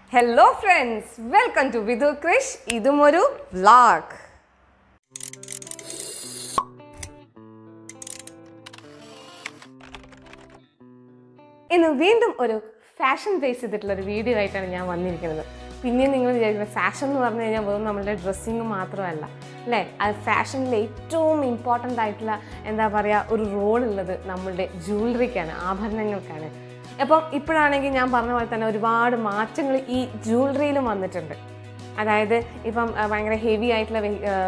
hello friends welcome to Vidhu Krish ഇതും ഒരു vlog ഇന്ന് വീണ്ടും ഒരു ഫാഷൻ ബേസ് ചെയ്തിട്ടുള്ള ഒരു വീഡിയോ ആയിട്ടാണ് ഞാൻ വന്നിരിക്കുന്നത് പിന്നെ നിങ്ങൾ വിചാരിക്കുന്നത് ഫാഷൻ എന്ന് പറഞ്ഞു കഴിഞ്ഞാൽ വെറും നമ്മളുടെ ഡ്രസ്സിങ് മാത്രമല്ല അല്ലേ അത് ഫാഷനിൽ ഏറ്റവും ഇമ്പോർട്ടൻ്റ് ആയിട്ടുള്ള എന്താ പറയുക ഒരു റോൾ ഉള്ളത് നമ്മളുടെ ജ്വല്ലറിക്കാണ് ആഭരണങ്ങൾക്കാണ് അപ്പം ഇപ്പോഴാണെങ്കിൽ ഞാൻ പറഞ്ഞ പോലെ തന്നെ ഒരുപാട് മാറ്റങ്ങൾ ഈ ജ്വല്ലറിയിലും വന്നിട്ടുണ്ട് അതായത് ഇപ്പം ആ, ഭയങ്കര ഹെവി ആയിട്ടുള്ള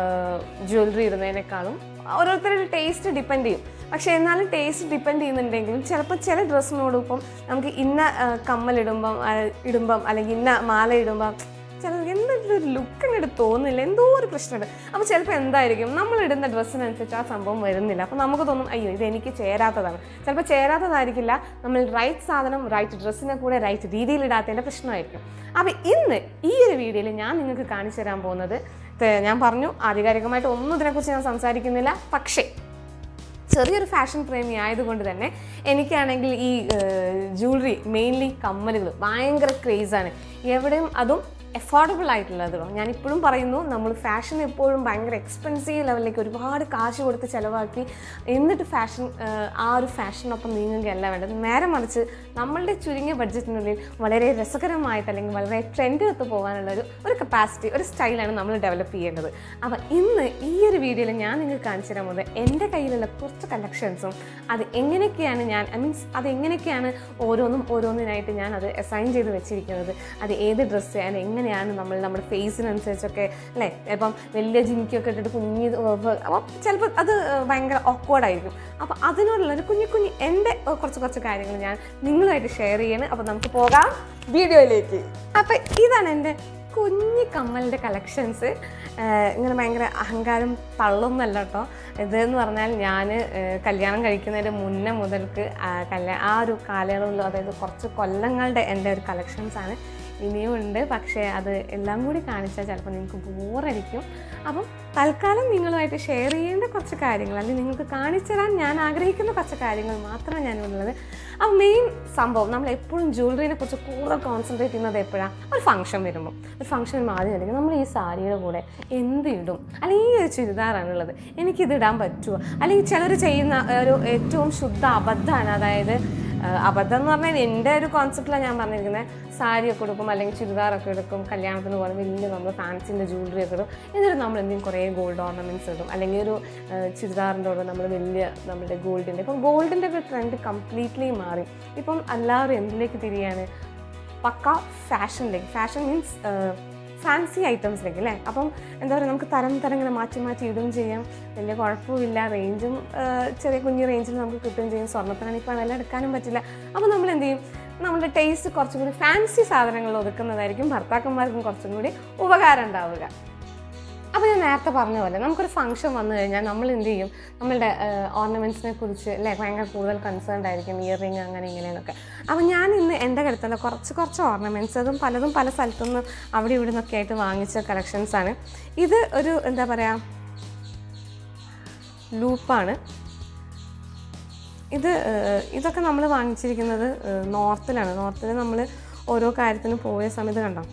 ജ്വല്ലറി ഇടുന്നതിനേക്കാളും ഓരോരുത്തരുടെ ടേസ്റ്റ് ഡിപ്പെൻഡ് ചെയ്യും പക്ഷേ എന്നാലും ടേസ്റ്റ് ഡിപ്പെൻഡ് ചെയ്യുന്നുണ്ടെങ്കിലും ചിലപ്പോൾ ചില ഡ്രസ്സിനോടൊപ്പം നമുക്ക് ഇന്ന ആ, കമ്മലിടുമ്പം ആ, ഇടുമ്പം അല്ലെങ്കിൽ ഇന്ന മാല ഇടുമ്പം ചില എന്തൊരു ലുക്ക് അങ്ങോട്ട് തോന്നുന്നില്ല എന്തോ ഒരു പ്രശ്നമുണ്ട് അപ്പോൾ ചിലപ്പോൾ എന്തായിരിക്കും നമ്മൾ ഇടുന്ന ഡ്രസ്സിനനുസരിച്ച് ആ സംഭവം വരുന്നില്ല അപ്പോൾ നമുക്ക് തോന്നും അയ്യോ ഇത് എനിക്ക് ചേരാത്തതാണ് ചിലപ്പോൾ ചേരാത്തതായിരിക്കില്ല നമ്മൾ റൈറ്റ് സാധനം റൈറ്റ് ഡ്രസ്സിനെ കൂടെ റൈറ്റ് രീതിയിൽ ഇടാത്തതിൻ്റെ പ്രശ്നമായിരിക്കും അപ്പോൾ ഇന്ന് ഈ ഒരു വീഡിയോയിൽ ഞാൻ നിങ്ങൾക്ക് കാണിച്ചു തരാൻ പോകുന്നത് ത- ഞാൻ പറഞ്ഞു ആധികാരികമായിട്ട് ഒന്നും ഇതിനെക്കുറിച്ച് ഞാൻ സംസാരിക്കുന്നില്ല പക്ഷേ ചെറിയൊരു ഫാഷൻ പ്രേമി ആയതുകൊണ്ട് തന്നെ എനിക്കാണെങ്കിൽ ഈ ജ്വല്ലറി മെയിൻലി കമ്മലുകൾ ഭയങ്കര ക്രേസാണ് എവിടെയും അതും എഫോർഡബിൾ ആയിട്ടുള്ളത് ഞാൻ ഇപ്പോഴും പറയുന്നു നമ്മൾ ഫാഷൻ എപ്പോഴും ഭയങ്കര എക്സ്പെൻസീവ് ലെവലിലേക്ക് ഒരുപാട് കാശ് കൊടുത്ത് ചിലവാക്കി എന്നിട്ട് ഫാഷൻ ആ ഒരു ഫാഷനൊപ്പം നീങ്ങുകയല്ല വേണ്ടത് നേരെ മറിച്ച് നമ്മളുടെ ചുരുങ്ങിയ ബഡ്ജറ്റിനുള്ളിൽ വളരെ രസകരമായിട്ട് അല്ലെങ്കിൽ വളരെ ട്രെൻഡ് ഒത്ത് പോകാനുള്ള ഒരു ഒരു കപ്പാസിറ്റി ഒരു സ്റ്റൈലാണ് നമ്മൾ ഡെവലപ്പ് ചെയ്യേണ്ടത് അപ്പോൾ ഇന്ന് ഈ ഒരു വീഡിയോയിൽ ഞാൻ നിങ്ങൾക്ക് കാണിച്ചു തരാൻ പോകുന്നത് എൻ്റെ കയ്യിലുള്ള കുറച്ച് കളക്ഷൻസും അത് എങ്ങനെയൊക്കെയാണ് ഞാൻ ഐ മീൻസ് അത് എങ്ങനെയൊക്കെയാണ് ഓരോന്നും ഓരോന്നിനായിട്ട് ഞാൻ അത് അസൈൻ ചെയ്ത് വെച്ചിരിക്കുന്നത് അത് ഏത് ഡ്രസ്സ് അത് എങ്ങനെയാണ് നമ്മൾ നമ്മുടെ ഫേസിനനുസരിച്ചൊക്കെ അല്ലേ ഇപ്പം വലിയ ജിമിക്കൊക്കെ ഇട്ടിട്ട് കുഞ്ഞി അപ്പം ചിലപ്പോൾ അത് ഭയങ്കര ഓക്വേർഡായിരിക്കും അപ്പോൾ അതിനോടുള്ള ഒരു കുഞ്ഞു കുഞ്ഞു എൻ്റെ കുറച്ച് കുറച്ച് കാര്യങ്ങൾ ഞാൻ നിങ്ങളുമായിട്ട് ഷെയർ ചെയ്യണം അപ്പോൾ നമുക്ക് പോകാം വീഡിയോയിലേക്ക് അപ്പോൾ ഇതാണ് എൻ്റെ കുഞ്ഞി കമ്മലിൻ്റെ കളക്ഷൻസ് ഇങ്ങനെ ഭയങ്കര അഹങ്കാരം തള്ളൊന്നല്ല കേട്ടോ ഇതെന്ന് പറഞ്ഞാൽ ഞാൻ കല്യാണം കഴിക്കുന്നതിന് മുന്നേ മുതൽക്ക് ആ കല്യാ ആ ഒരു കാലയളവിൽ അതായത് കുറച്ച് കൊല്ലങ്ങളുടെ എൻ്റെ ഒരു കളക്ഷൻസാണ് ഇനിയും ഉണ്ട് പക്ഷേ അത് എല്ലാം കൂടി കാണിച്ചാൽ ചിലപ്പോൾ നിങ്ങൾക്ക് ബോറടിക്കും അപ്പം തൽക്കാലം നിങ്ങളുമായിട്ട് ഷെയർ ചെയ്യേണ്ട കുറച്ച് കാര്യങ്ങൾ അല്ലെങ്കിൽ നിങ്ങൾക്ക് കാണിച്ചു തരാൻ ഞാൻ ആഗ്രഹിക്കുന്ന കുറച്ച് കാര്യങ്ങൾ മാത്രമാണ് ഞാൻ ഉള്ളത് അപ്പം മെയിൻ സംഭവം നമ്മൾ എപ്പോഴും ജ്വല്ലറിനെ കുറിച്ച് കൂടുതൽ കോൺസെൻട്രേറ്റ് ചെയ്യുന്നത് എപ്പോഴാണ് ഒരു ഫംഗ്ഷൻ വരുമ്പോൾ ഒരു ഫംഗ്ഷൻ വരുമ്പോൾ ആദ്യം അല്ലെങ്കിൽ നമ്മൾ ഈ സാരിയുടെ കൂടെ എന്ത് ഇടും അല്ലെങ്കിൽ ഈ ഒരു ചുരിദാറാണുള്ളത് എനിക്കിത് ഇടാൻ പറ്റുമോ അല്ലെങ്കിൽ ചിലർ ചെയ്യുന്ന ഒരു ഏറ്റവും ശുദ്ധ അബദ്ധമാണ് അതായത് ആ, അബദ്ധം എന്ന് പറഞ്ഞാൽ എൻ്റെ ഒരു കോൺസെപ്റ്റിലാണ് ഞാൻ പറഞ്ഞിരിക്കുന്നത് സാരിയൊക്കെ എടുക്കും അല്ലെങ്കിൽ ചുരിദാറൊക്കെ എടുക്കും കല്യാണത്തിന് പോലെ വലിയ നമ്മൾ ഫാൻസിൻ്റെ ജ്വല്ലറി ഒക്കെ ഇടും എന്നിട്ട് നമ്മൾ എന്തെങ്കിലും കുറേ ഗോൾഡ് ഓർണമെൻറ്റ്സ് ഇടും അല്ലെങ്കിൽ ഒരു ആ, ചുരിദാറിൻ്റെ കൂടെ നമ്മൾ വലിയ നമ്മുടെ ഗോൾഡിൻ്റെ ഇപ്പം ഗോൾഡിൻ്റെ ഒക്കെ ട്രെൻഡ് കംപ്ലീറ്റ്ലി മാറി ഇപ്പം എല്ലാവരും എന്തിലേക്ക് തിരിയാണ് പക്ക ഫാഷനിലേക്ക് ഫാഷൻ മീൻസ് ഫാൻസി ഐറ്റംസിലേക്ക് അല്ലേ അപ്പം എന്താ പറയുക നമുക്ക് തരം തരം ഇങ്ങനെ മാറ്റി മാറ്റി ഇടുകയും ചെയ്യാം വലിയ കുഴപ്പമില്ല റേഞ്ചും ചെറിയ കുഞ്ഞു റേഞ്ചിൽ നമുക്ക് കിട്ടുകയും ചെയ്യും സ്വർണ്ണത്തിനാണ് ഇപ്പോൾ അതെല്ലാം എടുക്കാനും പറ്റില്ല അപ്പോൾ നമ്മൾ എന്ത് ചെയ്യും നമ്മുടെ ടേസ്റ്റ് കുറച്ചും കൂടി ഫാൻസി സാധനങ്ങൾ ഒതുക്കുന്നതായിരിക്കും ഭർത്താക്കന്മാർക്കും കുറച്ചും കൂടി ഉപകാരം ഉണ്ടാവുക അപ്പോൾ ഞാൻ നേരത്തെ പറഞ്ഞ പോലെ നമുക്കൊരു ഫംഗ്ഷൻ വന്നു കഴിഞ്ഞാൽ നമ്മൾ എന്ത് ചെയ്യും നമ്മളുടെ ഓർണമെൻറ്റ്സിനെ കുറിച്ച് അല്ലേ ഭയങ്കര കൂടുതൽ കൺസേൺഡ് ആയിരിക്കും ഇയർ റിങ് അങ്ങനെ ഇങ്ങനെയെന്നൊക്കെ അപ്പോൾ ഞാൻ ഇന്ന് എൻ്റെ കടുത്തുള്ള കുറച്ച് കുറച്ച് ഓർണമെൻറ്റ്സ് അതും പലതും പല സ്ഥലത്തുനിന്ന് അവിടെ ഇവിടെ നിന്നൊക്കെ ആയിട്ട് വാങ്ങിച്ച കളക്ഷൻസ് ആണ് ഇത് ഒരു എന്താ പറയുക ലൂപ്പാണ് ഇത് ഏഹ്, ഇതൊക്കെ നമ്മൾ വാങ്ങിച്ചിരിക്കുന്നത് ഏഹ്, നോർത്തിലാണ് നോർത്തിൽ നമ്മൾ ഓരോ കാര്യത്തിനും പോയ സമയത്ത് കണ്ടോ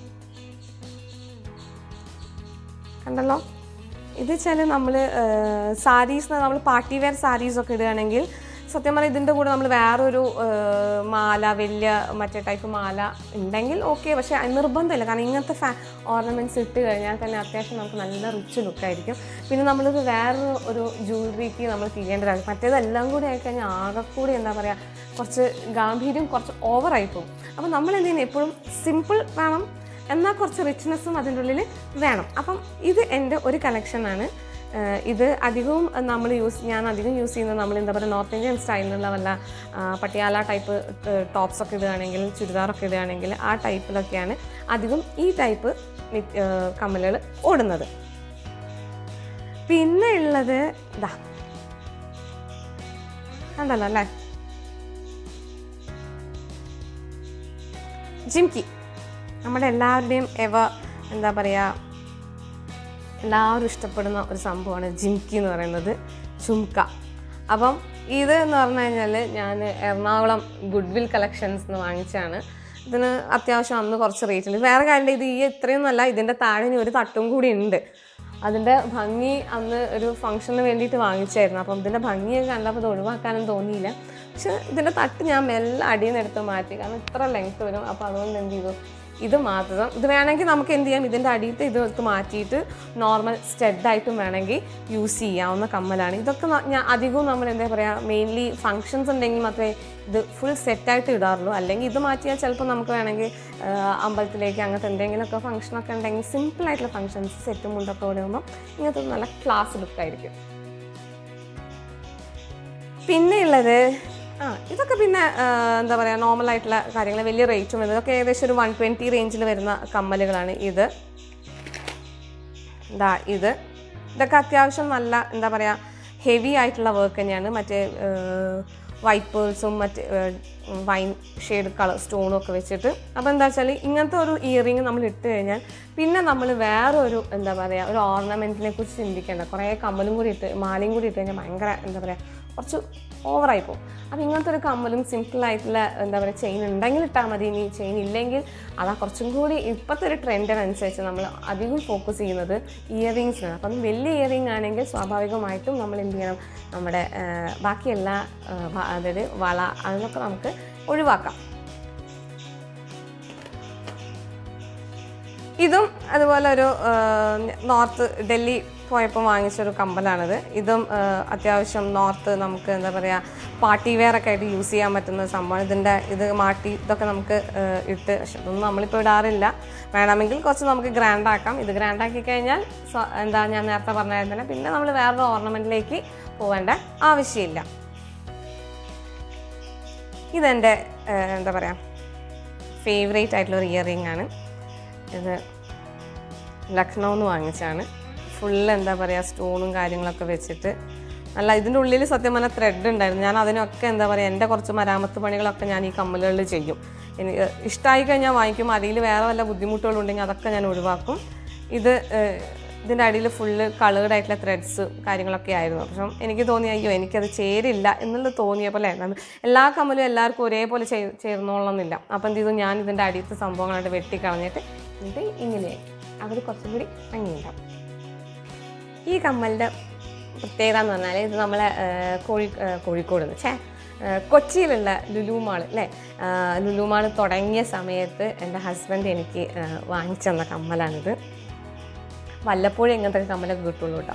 കണ്ടല്ലോ ഇത് വെച്ചാൽ നമ്മൾ സാരീസ് നമ്മൾ പാർട്ടി വെയർ സാരീസൊക്കെ ഇടുകയാണെങ്കിൽ സത്യം പറഞ്ഞാൽ ഇതിൻ്റെ കൂടെ നമ്മൾ വേറൊരു ഏഹ്, മാല വലിയ മറ്റേ ടൈപ്പ് മാല ഉണ്ടെങ്കിൽ ഓക്കെ പക്ഷേ അത് നിർബന്ധമില്ല കാരണം ഇങ്ങനത്തെ ഫാ ഓർണമെൻറ്റ്സ് ഇട്ട് കഴിഞ്ഞാൽ തന്നെ അത്യാവശ്യം നമുക്ക് നല്ല റിച്ച് ലുക്കായിരിക്കും പിന്നെ നമ്മളിത് വേറൊരു ഒരു ജ്വല്ലറിക്ക് നമ്മൾ ചെയ്യേണ്ടതാണ് മറ്റേതെല്ലാം കൂടി ആയിക്കഴിഞ്ഞാൽ ആകെ കൂടി എന്താ പറയുക കുറച്ച് ഗാംഭീര്യം കുറച്ച് ഓവറായി പോകും അപ്പോൾ നമ്മൾ എന്ത് ചെയ്യുന്നത് എപ്പോഴും സിമ്പിൾ വേണം എന്നാൽ കുറച്ച് റിച്ച്നെസ്സും അതിൻ്റെ ഉള്ളിൽ വേണം അപ്പം ഇത് എൻ്റെ ഒരു കളക്ഷനാണ് ഇത് അധികവും നമ്മൾ യൂസ് ഞാൻ അധികം യൂസ് ചെയ്യുന്നത് നമ്മൾ എന്താ പറയുക നോർത്ത് ഇന്ത്യൻ സ്റ്റൈലിലുള്ള വല്ല ആ, പട്ടിയാല ടൈപ്പ് ടോപ്സ് ഒക്കെ ഇടുകയാണെങ്കിൽ ചുരിദാറൊക്കെ ഇടുകയാണെങ്കിൽ ആ ടൈപ്പിലൊക്കെയാണ് അധികം ഈ ടൈപ്പ് കമ്മലുകൾ ഓടുന്നത് പിന്നെ ഉള്ളത് ഇതാ കണ്ടല്ലോ അല്ലേ ജിംകി നമ്മുടെ എല്ലാവരുടെയും എവ എന്താ പറയുക എല്ലാവരും ഇഷ്ടപ്പെടുന്ന ഒരു സംഭവമാണ് ജിംകി എന്ന് പറയുന്നത് ചുംക്ക അപ്പം ഇത് എന്ന് പറഞ്ഞു കഴിഞ്ഞാൽ ഞാൻ എറണാകുളം ഗുഡ്വിൽ കളക്ഷൻസ് എന്ന് വാങ്ങിച്ചാണ് ഇതിന് അത്യാവശ്യം അന്ന് കുറച്ച് റേറ്റ് ഉണ്ട് വേറെ കാര്യം ഇത് ഈ ഇത്രയൊന്നുമല്ല ഇതിൻ്റെ താഴെ ഇനി ഒരു തട്ടും കൂടി ഉണ്ട് അതിൻ്റെ ഭംഗി അന്ന് ഒരു ഫംഗ്ഷന് വേണ്ടിയിട്ട് വാങ്ങിച്ചായിരുന്നു അപ്പം ഇതിൻ്റെ ഭംഗിയൊക്കെ കണ്ടപ്പോൾ ഇത് ഒഴിവാക്കാനും തോന്നിയില്ല പക്ഷെ ഇതിൻ്റെ തട്ട് ഞാൻ മെല്ലെ അടിയിൽ നിന്ന് എടുത്ത് മാറ്റി കാരണം ഇത്ര ലെങ്ത് വരും അപ്പോൾ അതുകൊണ്ട് എന്ത് ചെയ്തു ഇത് മാത്രം ഇത് വേണമെങ്കിൽ നമുക്ക് എന്ത് ചെയ്യാം ഇതിൻ്റെ അടിയത്തെ ഇത് എടുത്ത് മാറ്റിയിട്ട് നോർമൽ സ്റ്റെഡായിട്ടും വേണമെങ്കിൽ യൂസ് ചെയ്യാവുന്ന കമ്മലാണ് ഇതൊക്കെ ന- ഞാൻ അധികവും നമ്മൾ എന്താ പറയുക മെയിൻലി ഫങ്ഷൻസ് ഉണ്ടെങ്കിൽ മാത്രമേ ഇത് ഫുൾ സെറ്റായിട്ട് ഇടാറുള്ളൂ അല്ലെങ്കിൽ ഇത് മാറ്റിയാൽ ചിലപ്പോൾ നമുക്ക് വേണമെങ്കിൽ ആ, അമ്പലത്തിലേക്ക് അങ്ങനത്തെ എന്തെങ്കിലുമൊക്കെ ഫംഗ്ഷനൊക്കെ ഉണ്ടെങ്കിൽ സിമ്പിളായിട്ടുള്ള ഫങ്ഷൻസ് സെറ്റും മുണ്ടൊക്കെ ഇടുമ്പോൾ ഇങ്ങനത്തെ ഒരു നല്ല ക്ലാസ് ലുക്കായിരിക്കും പിന്നെ ഉള്ളത് ആ ഇതൊക്കെ പിന്നെ ആ, എന്താ പറയുക നോർമൽ ആയിട്ടുള്ള കാര്യങ്ങൾ വലിയ റേറ്റും വരുന്നത് ഇതൊക്കെ ഏകദേശം ഒരു വൺ ട്വൻറ്റി റേഞ്ചിൽ വരുന്ന കമ്മലുകളാണ് ഇത് ഇതാ ഇത് ഇതൊക്കെ അത്യാവശ്യം നല്ല എന്താ പറയുക ഹെവി ആയിട്ടുള്ള വർക്ക് തന്നെയാണ് മറ്റേ വൈറ്റ് പേൾസും മറ്റ് വൈൻ ഷെയ്ഡ് കളർ സ്റ്റോണും ഒക്കെ വെച്ചിട്ട് അപ്പോൾ എന്താ വെച്ചാൽ ഇങ്ങനത്തെ ഒരു ഇയറിങ് നമ്മൾ ഇട്ട് കഴിഞ്ഞാൽ പിന്നെ നമ്മൾ വേറൊരു എന്താ പറയുക ഒരു ഓർണമെൻറ്റിനെ കുറിച്ച് ചിന്തിക്കേണ്ട കുറേ കമ്മലും കൂടി ഇട്ട് മാലയും കൂടി ഇട്ട് കഴിഞ്ഞാൽ ഭയങ്കര എന്താ പറയുക കുറച്ച് ഓവറായി പോകും അപ്പോൾ ഇങ്ങനത്തെ ഒരു കമ്മലും സിമ്പിൾ ആയിട്ടുള്ള എന്താ പറയുക ചെയിൻ ഉണ്ടെങ്കിൽ ഇട്ടാൽ മതി ഇനി ചെയിൻ ഇല്ലെങ്കിൽ അതാ കുറച്ചും കൂടി ഇപ്പോഴത്തെ ഒരു ട്രെൻഡിനനുസരിച്ച് നമ്മൾ അധികം ഫോക്കസ് ചെയ്യുന്നത് ഇയറിങ്സിനാണ് അപ്പം വലിയ ഇയറിംഗ് ആണെങ്കിൽ സ്വാഭാവികമായിട്ടും നമ്മൾ എന്ത് ചെയ്യണം നമ്മുടെ ആ, ബാക്കി എല്ലാ ആ, ഭ- അതായത് വള അതിനൊക്കെ നമുക്ക് ഒഴിവാക്കാം ഇതും അതുപോലെ ഒരു ആ, നോർത്ത് ഡൽഹി പോയപ്പോൾ വാങ്ങിച്ചൊരു കമ്മലാണിത് ഇതും ആ, അത്യാവശ്യം നോർത്ത് നമുക്ക് എന്താ പറയുക പാർട്ടി വെയർ ഒക്കെ ആയിട്ട് യൂസ് ചെയ്യാൻ പറ്റുന്ന ഒരു സംഭവമാണ് ഇതിൻ്റെ ഇത് മാട്ടി ഇതൊക്കെ നമുക്ക് ആ, ഇട്ട് പക്ഷെ ഇതൊന്നും നമ്മളിപ്പോൾ ഇടാറില്ല വേണമെങ്കിൽ കുറച്ച് നമുക്ക് ഗ്രാൻഡ് ആക്കാം ഇത് ഗ്രാൻഡ് ആക്കി കഴിഞ്ഞാൽ സ്വ- എന്താ ഞാൻ നേരത്തെ പറഞ്ഞായിരുന്നു തന്നെ പിന്നെ നമ്മൾ വേറൊരു ഓർണമെൻറ്റിലേക്ക് പോവേണ്ട ആവശ്യമില്ല ഇതെൻ്റെ ആ, എന്താ പറയുക ഫേവറേറ്റ് ആയിട്ടുള്ള ഒരു ഇയറിംഗ് ആണ് ഇത് ലക്നൗ നിന്ന് വാങ്ങിച്ചാണ് ഫുള്ള് എന്താ പറയുക സ്റ്റോണും കാര്യങ്ങളൊക്കെ വെച്ചിട്ട് അല്ല ഇതിൻ്റെ ഉള്ളിൽ സത്യം പറഞ്ഞാൽ ത്രെഡ് ഉണ്ടായിരുന്നു ഞാൻ അതിനൊക്കെ എന്താ പറയുക എൻ്റെ കുറച്ച് മരാമത്ത് പണികളൊക്കെ ഞാൻ ഈ കമ്മലുകളിൽ ചെയ്യും എനിക്ക് ഇഷ്ടമായി കഴിഞ്ഞാൽ വാങ്ങിക്കും അടിയിൽ വേറെ വല്ല ബുദ്ധിമുട്ടുകളുണ്ടെങ്കിൽ അതൊക്കെ ഞാൻ ഒഴിവാക്കും ഇത് ഏഹ്, ഇതിൻ്റെ അടിയിൽ ഫുള്ള് കളേർഡ് ആയിട്ടുള്ള ത്രെഡ്സ് കാര്യങ്ങളൊക്കെ ആയിരുന്നു പക്ഷം എനിക്ക് തോന്നി അയ്യോ എനിക്കത് ചേരില്ല എന്നുള്ളത് തോന്നിയപ്പോൾ അല്ലേ നമ്മ- എല്ലാ കമ്മലും എല്ലാവർക്കും ഒരേപോലെ ചെയ് ചേർന്നോളണമെന്നില്ല അപ്പം എന്ത് ചെയ്തു ഞാൻ ഇതിൻ്റെ അടിയത്തെ സംഭവങ്ങളായിട്ട് വെട്ടിക്കളഞ്ഞിട്ട് ഇത് ഇങ്ങനെയായി അവർ കുറച്ചും കൂടി ഭംഗിയുണ്ടാവും ഈ കമ്മലിൻ്റെ പ്രത്യേകത എന്ന് പറഞ്ഞാൽ ഇത് നമ്മളെ ആ, കോഴി ആ, കോഴിക്കോട് നിന്ന് ഛേ ആ, കൊച്ചിയിലുള്ള ലുലു മാൾ അല്ലേ ആ, ലുലു മാൾ തുടങ്ങിയ സമയത്ത് എൻ്റെ ഹസ്ബൻഡ് എനിക്ക് ആ, വാങ്ങിച്ചു തന്ന കമ്മലാണിത് വല്ലപ്പോഴും ഇങ്ങനത്തെ കമ്മലൊക്കെ കിട്ടുള്ളൂ കേട്ടോ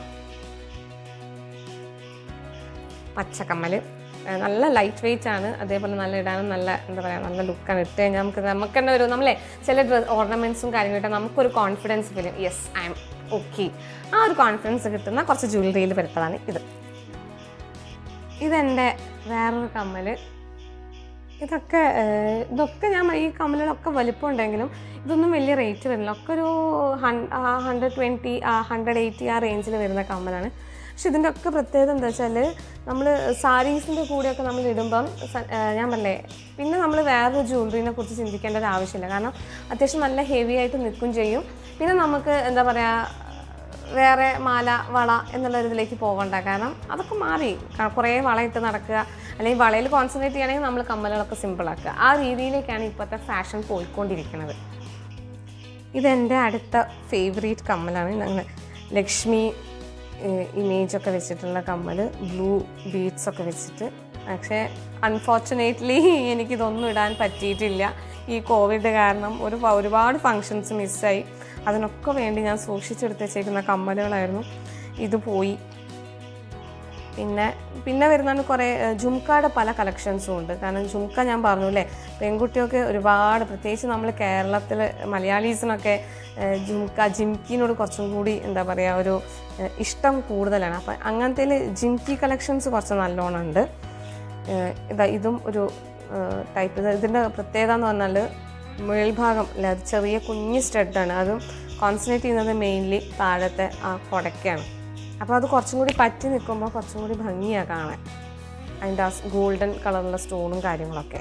പച്ചക്കമ്മൽ ആ, നല്ല ലൈറ്റ് വെയിറ്റ് ആണ് അതേപോലെ നല്ല ഇടാനും നല്ല എന്താ പറയുക നല്ല ലുക്കാണ് ഇട്ട് കഴിഞ്ഞാൽ നമുക്ക് നമുക്ക് തന്നെ ഒരു നമ്മളെ ചില ഡ്രസ് ഓർണമെൻറ്റ്സും കാര്യങ്ങളും ഇട്ടാൽ നമുക്കൊരു confidence feel yes I'm okay ആ ഒരു കോൺഫിഡൻസ് കിട്ടുന്ന കുറച്ച് ജ്വല്ലറിയിൽ പെട്ടതാണ് ഇത് ഇതെൻ്റെ വേറൊരു കമ്മൽ ഇതൊക്കെ ഏഹ്, ഇതൊക്കെ ഞാൻ ഈ കമ്മലുകളൊക്കെ വലിപ്പം ഉണ്ടെങ്കിലും ഇതൊന്നും വലിയ റേറ്റ് വരുന്നില്ല ഒക്കെ ഒരു ഹൺഡ്രഡ് ട്വൻറ്റി ഹൺഡ്രഡ് എയ്റ്റി ആ റേഞ്ചിൽ വരുന്ന കമ്മലാണ് പക്ഷെ ഇതിൻ്റെ ഒക്കെ പ്രത്യേകത എന്താ വെച്ചാൽ നമ്മൾ സാരീസിൻ്റെ കൂടെയൊക്കെ നമ്മൾ ഇടുമ്പം സ- ഏഹ്, ഞാൻ പറഞ്ഞേ പിന്നെ നമ്മൾ വേറൊരു ജ്വല്ലറിനെ കുറിച്ച് ചിന്തിക്കേണ്ട ഒരു ആവശ്യമില്ല കാരണം അത്യാവശ്യം നല്ല ഹെവി ആയിട്ട് നിൽക്കും ചെയ്യും പിന്നെ നമുക്ക് എന്താ പറയുക വേറെ മാല വള എന്നുള്ള ഒരു ഇതിലേക്ക് പോകണ്ട കാരണം അതൊക്കെ മാറി ക- കുറേ വളയിട്ട് നടക്കുക അല്ലെങ്കിൽ വളയിൽ കോൺസെൻട്രേറ്റ് ചെയ്യണമെങ്കിൽ നമ്മൾ കമ്മലുകളൊക്കെ സിമ്പിളാക്കുക ആ രീതിയിലേക്കാണ് ഇപ്പോഴത്തെ ഫാഷൻ പോയിക്കൊണ്ടിരിക്കുന്നത് ഇതെൻ്റെ അടുത്ത ഫേവറേറ്റ് കമ്മലാണ് ഞങ്ങൾ ലക്ഷ്മി ഇമേജ് ഒക്കെ വെച്ചിട്ടുള്ള കമ്മൽ ബ്ലൂ ബീഡ്സ് ഒക്കെ വെച്ചിട്ട് പക്ഷേ അൺഫോർച്ചുനേറ്റ്ലി എനിക്കിതൊന്നും ഇടാൻ പറ്റിയിട്ടില്ല ഈ കോവിഡ് കാരണം ഒരു പ- ഒരുപാട് ഫങ്ഷൻസ് മിസ്സായി അതിനൊക്കെ വേണ്ടി ഞാൻ സൂക്ഷിച്ചെടുത്ത് വെച്ചേക്കുന്ന കമ്മലുകളായിരുന്നു ഇത് പോയി പിന്നെ പിന്നെ വരുന്നതാണ് കുറേ ഏഹ്, ജുംക്കയുടെ പല കളക്ഷൻസും ഉണ്ട് കാരണം ജുംക്ക ഞാൻ പറഞ്ഞു അല്ലേ പെൺകുട്ടിയൊക്കെ ഒരുപാട് പ്രത്യേകിച്ച് നമ്മൾ കേരളത്തിൽ മലയാളീസിനൊക്കെ ഏഹ്, ജുംക്ക ജിംക്കിനോട് കുറച്ചും കൂടി എന്താ പറയുക ഒരു ഏഹ്, ഇഷ്ടം കൂടുതലാണ് അപ്പം അങ്ങനത്തെ ജിംക്കി കളക്ഷൻസ് കുറച്ച് നല്ലോണം ഉണ്ട് ഏഹ്, ഇതാ ഇതും ഒരു ടൈപ്പ് ഇത് ഇതിൻ്റെ പ്രത്യേകത എന്ന് പറഞ്ഞാൽ മേൽഭാഗം അല്ല അത് ചെറിയ കുഞ്ഞ് സ്റ്റഡാണ് അതും കോൺസെൻട്രേറ്റ് ചെയ്യുന്നത് മെയിൻലി താഴത്തെ ആ കൊടക്കാണ് അപ്പോൾ അത് കുറച്ചും കൂടി പറ്റി നിൽക്കുമ്പോൾ കുറച്ചും കൂടി ഭംഗിയാണ് കാണാൻ അതിൻ്റെ ആ ഗോൾഡൻ കളറുള്ള സ്റ്റോണും കാര്യങ്ങളൊക്കെ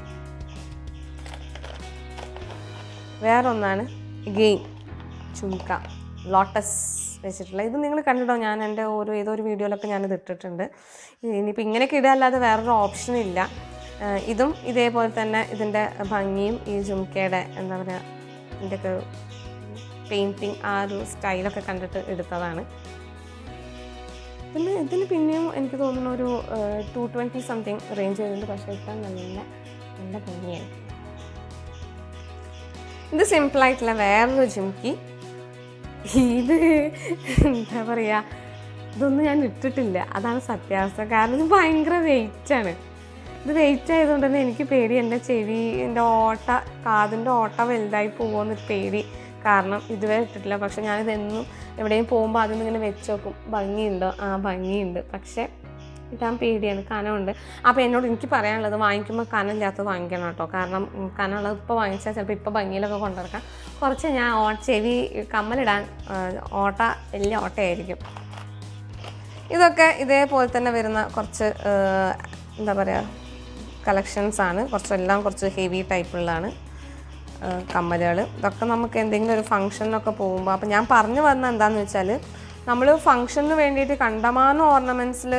വേറൊന്നാണ് ഗെയിം ചുംക്ക ലോട്ടസ് വെച്ചിട്ടുള്ള ഇത് നിങ്ങൾ കണ്ടിട്ടോ ഞാൻ എൻ്റെ ഓരോ ഏതോ ഒരു വീഡിയോയിലൊക്കെ ഞാനിത് ഇട്ടിട്ടുണ്ട് ഇനിയിപ്പോൾ ഇങ്ങനെയൊക്കെ ഇടുക അല്ലാതെ വേറൊരു ഓപ്ഷൻ ഇല്ല ആ, ഇതും ഇതേപോലെ തന്നെ ഇതിൻ്റെ ഭംഗിയും ഈ ജുംക്കയുടെ എന്താ പറയുക ഇതിൻ്റെയൊക്കെ പെയിൻറ്റിങ് ആ ഒരു സ്റ്റൈലൊക്കെ കണ്ടിട്ട് എടുത്തതാണ് പിന്നെ ഇതിന് പിന്നെയും എനിക്ക് തോന്നുന്നു ഒരു ടു ട്വൻറ്റി സംതിങ് റേഞ്ച് വരുന്നുണ്ട് പക്ഷേ ഇപ്പം നല്ല നല്ല ഭംഗിയാണ് ഇത് സിമ്പിളായിട്ടുള്ള വേറൊരു ജിംക്കി ഇത് എന്താ പറയുക ഇതൊന്നും ഞാൻ ഇട്ടിട്ടില്ല അതാണ് സത്യാവസ്ഥ കാരണം ഇത് ഭയങ്കര വെയിറ്റാണ് ഇത് വെയിറ്റ് ആയതുകൊണ്ട് തന്നെ എനിക്ക് പേടി എൻ്റെ ചെവി എൻ്റെ ഓട്ട കാതിൻ്റെ ഓട്ട വലുതായി പോകുമെന്നൊരു പേടി കാരണം ഇതുവരെ ഇട്ടിട്ടില്ല പക്ഷെ ഞാനിത് എന്നും എവിടെയും പോകുമ്പോൾ അതിൽ നിന്ന് ഇങ്ങനെ വെച്ച് നോക്കും ഭംഗിയുണ്ടോ ആ ഭംഗിയുണ്ട് പക്ഷേ ഇടാൻ പേടിയാണ് കനമുണ്ട് അപ്പോൾ എന്നോട് എനിക്ക് പറയാനുള്ളത് വാങ്ങിക്കുമ്പോൾ കനമില്ലാത്തത് വാങ്ങിക്കണം കേട്ടോ കാരണം ഉം, കനമുള്ളത് ഇപ്പോൾ വാങ്ങിച്ചാൽ ചിലപ്പോൾ ഇപ്പോൾ ഭംഗിയിലൊക്കെ കൊണ്ടുനടക്കാം കുറച്ച് ഞാൻ ഓ ചെവി കമ്മലിടാൻ ആ, ഓട്ട വലിയ ഓട്ടയായിരിക്കും ഇതൊക്കെ ഇതേപോലെ തന്നെ വരുന്ന കുറച്ച് ആ, എന്താ പറയുക കളക്ഷൻസ് ആണ് കുറച്ചെല്ലാം കുറച്ച് ഹെവി ടൈപ്പുള്ളതാണ് കമ്മലുകൾ ഇതൊക്കെ നമുക്ക് എന്തെങ്കിലും ഒരു ഫംഗ്ഷനൊക്കെ പോകുമ്പോൾ അപ്പോൾ ഞാൻ പറഞ്ഞു വന്ന എന്താണെന്ന് വെച്ചാൽ നമ്മൾ ഫംഗ്ഷന് വേണ്ടിയിട്ട് കണ്ടമാനം ഓർണമെൻറ്റ്സിൽ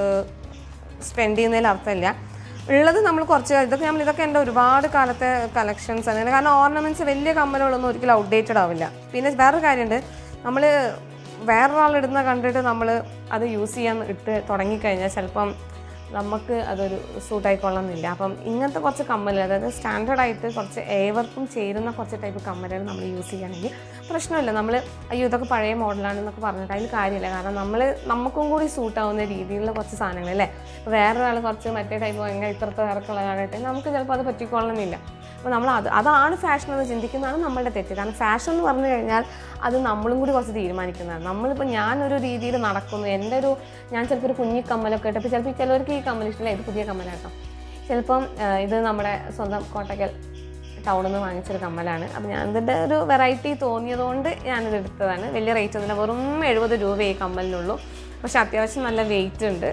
സ്പെൻഡ് ചെയ്യുന്നതിൽ അർത്ഥമില്ല ഉള്ളത് നമ്മൾ കുറച്ച് ഇതൊക്കെ നമ്മൾ ഇതൊക്കെ എൻ്റെ ഒരുപാട് കാലത്തെ കളക്ഷൻസ് ആണ് കാരണം ഓർണമെൻറ്റ്സ് വലിയ കമ്മലുകളൊന്നും ഒരിക്കലും ഔട്ട്ഡേറ്റഡ് ആവില്ല പിന്നെ വേറൊരു കാര്യമുണ്ട് നമ്മൾ വേറൊരാളിടുന്ന കണ്ടിട്ട് നമ്മൾ അത് യൂസ് ചെയ്യാൻ ഇട്ട് തുടങ്ങിക്കഴിഞ്ഞാൽ ചിലപ്പം നമുക്ക് അതൊരു സൂട്ടായിക്കൊള്ളുന്നില്ല അപ്പം ഇങ്ങനത്തെ കുറച്ച് കമ്മലുകൾ അതായത് സ്റ്റാൻഡേർഡ് ആയിട്ട് കുറച്ച് ഏവർക്കും ചേരുന്ന കുറച്ച് ടൈപ്പ് കമ്മലുകൾ നമ്മൾ യൂസ് ചെയ്യുകയാണെങ്കിൽ പ്രശ്നമില്ല നമ്മൾ അയ്യോ ഇതൊക്കെ പഴയ മോഡലാണെന്നൊക്കെ പറഞ്ഞിട്ട് അതിൽ കാര്യമില്ല കാരണം നമ്മൾ നമുക്കും കൂടി സൂട്ടാവുന്ന രീതിയിലുള്ള കുറച്ച് സാധനങ്ങൾ അല്ലേ ഇപ്പോൾ വേറൊരാൾ കുറച്ച് മറ്റേ ടൈപ്പ് ഭയങ്കര ഇത്രത്തെ ഇറക്കുള്ളതാകട്ടെ നമുക്ക് ചിലപ്പോൾ അത് പറ്റിക്കൊള്ളണമെന്നില്ല അപ്പോൾ നമ്മൾ അത് അതാണ് ഫാഷൻ എന്ന് ചിന്തിക്കുന്നതാണ് നമ്മളുടെ തെറ്റ് കാരണം ഫാഷൻ എന്ന് പറഞ്ഞു കഴിഞ്ഞാൽ അത് നമ്മളും കൂടി കുറച്ച് തീരുമാനിക്കുന്നതാണ് നമ്മളിപ്പോൾ ഞാനൊരു രീതിയിൽ നടക്കുന്നു എൻ്റെ ഒരു ഞാൻ ചിലപ്പോൾ ഒരു കുഞ്ഞി കമ്മലൊക്കെ ഇട്ടപ്പോൾ ചിലപ്പോൾ ചിലവർക്ക് ഈ കമ്മൽ ഇഷ്ടമില്ല ഇത് പുതിയ കമ്മലാട്ടോ ചിലപ്പം ആ, ഇത് നമ്മുടെ സ്വന്തം കോട്ടക്കൽ ടൗണിൽ നിന്ന് വാങ്ങിച്ചൊരു കമ്മലാണ് അപ്പോൾ ഞാൻ ഇതിൻ്റെ ഒരു വെറൈറ്റി തോന്നിയതുകൊണ്ട് ഞാനിത് എടുത്തതാണ് വലിയ റേറ്റ് ഒന്നുമില്ല വെറും എഴുപത് രൂപ ഈ കമ്മലിനുള്ളൂ പക്ഷെ അത്യാവശ്യം നല്ല വെയിറ്റ് ഉണ്ട്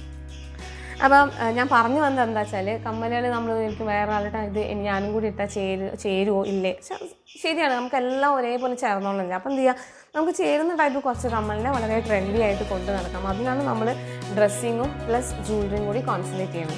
അപ്പം ഏഹ്, ഞാൻ പറഞ്ഞു വന്നത് എന്താ വെച്ചാൽ കമ്മലുകൾ നമ്മൾ എനിക്ക് വേറെ ആളുടെ ഇത് ഇനി ഞാനും കൂടി ഇട്ടാൽ ചേരു ചേരുമോ ഇല്ലേ ശ- ശരിയാണ് നമുക്കെല്ലാം ഒരേപോലെ ചേർന്നോളില്ല അപ്പം എന്ത് ചെയ്യുക നമുക്ക് ചേരുന്ന ടൈപ്പ് കുറച്ച് കമ്മലിനെ വളരെ ട്രെൻഡി ആയിട്ട് കൊണ്ട് നടക്കാം അതിനാണ് നമ്മൾ ഡ്രസ്സിങ്ങും പ്ലസ് ജ്വല്ലറിയും കൂടി കോൺസെൻട്രേറ്റ് ചെയ്യുന്നത്